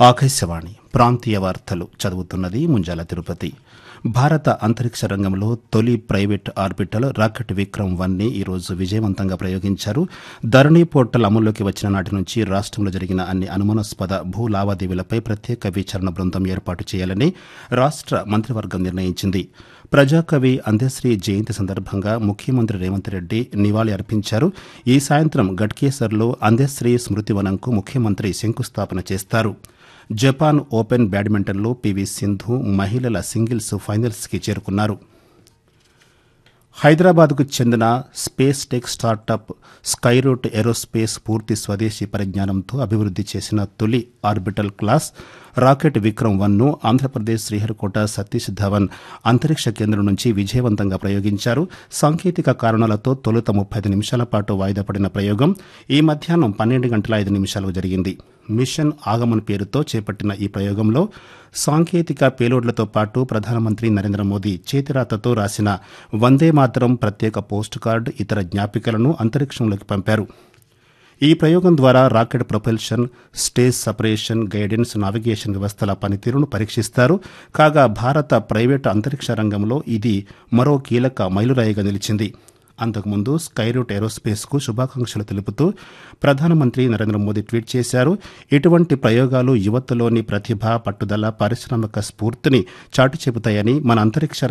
ఆకాశవాణి ప్రాంతీయ వార్తలు చదువుతున్నది ముంజాల తిరుపతి భారత అంతరిక్ష రంగంలో తొలి private orbital rocket Vikram one ని ఈరోజు విజయవంతంగా ప్రయోగించారు ధరణి పోర్టల్ అమల్లోకి వచ్చిన నాటి నుంచి రాష్ట్రంలో జరిగిన అన్ని అనుమానాస్పద భూ లావాదేవీలపై ప్రత్యేక విచారణ బృందం ఏర్పాటు చేయాలని రాష్ట్ర మంత్రివర్గం నిర్ణయించింది ప్రజాకవి అందశ్రీ జయంతి సందర్భంగా ముఖ్యమంత్రి రేవంత్ రెడ్డి నివాళి అర్పించారు ఈ సాయంత్రం గట్కేసర్లో అందశ్రీ స్మృతివనంకు ముఖ్యమంత్రి శంకుస్థాపన చేస్తారు జపాన్ ఓపెన్ బ్యాడ్మింటన్లో పివి సింధు మహిళల సింగిల్స్ ఫైనల్స్కి చేరుకున్నారు హైదరాబాద్కు చెందిన space tech startup Skyroot aerospace పూర్తి స్వదేశీ పరిజ్ఞానంతో అభివృద్ది చేసిన తొలి ఆర్బిటల్ క్లాస్ రాకెట్ విక్రమ్ వన్ను ఆంధ్రప్రదేశ్ శ్రీహరికోట సతీష్ ధవన్ అంతరిక్ష కేంద్రం నుంచి విజయవంతంగా ప్రయోగించారు సాంకేతిక కారణాలతో తొలుత ముప్పై ఐదు నిమిషాల పాటు వాయిదా పడిన ప్రయోగం ఈ మధ్యాహ్నం పన్నెండు గంటల ఐదు నిమిషాలకు జరిగింది మిషన్ ఆగమన్ పేరుతో చేపట్టిన ఈ ప్రయోగంలో సాంకేతిక పేలోడ్లతో పాటు ప్రధానమంత్రి నరేంద్ర మోదీ చేతిరాతతో రాసిన వందే మాతరం ప్రత్యేక పోస్ట్ కార్డు ఇతర జ్ఞాపికలను అంతరిక్షంలోకి పంపారు ఈ ప్రయోగం ద్వారా rocket propulsion stage separation guidance navigation వ్యవస్థల పనితీరును పరీక్షిస్తారు కాగా భారత ప్రైవేటు అంతరిక్ష రంగంలో ఇది మరో కీలక మైలురాయిగా నిలిచింది అంతకుముందు స్కైరూట్ ఏరోస్పేస్కు శుభాకాంక్షలు తెలుపుతూ ప్రధానమంత్రి నరేంద్ర మోదీ ట్వీట్ చేశారు ఇటువంటి ప్రయోగాలు యువతలోని ప్రతిభ పట్టుదల పారిశ్రామిక స్ఫూర్తిని చాటి చెబుతాయని మన అంతరిక్ష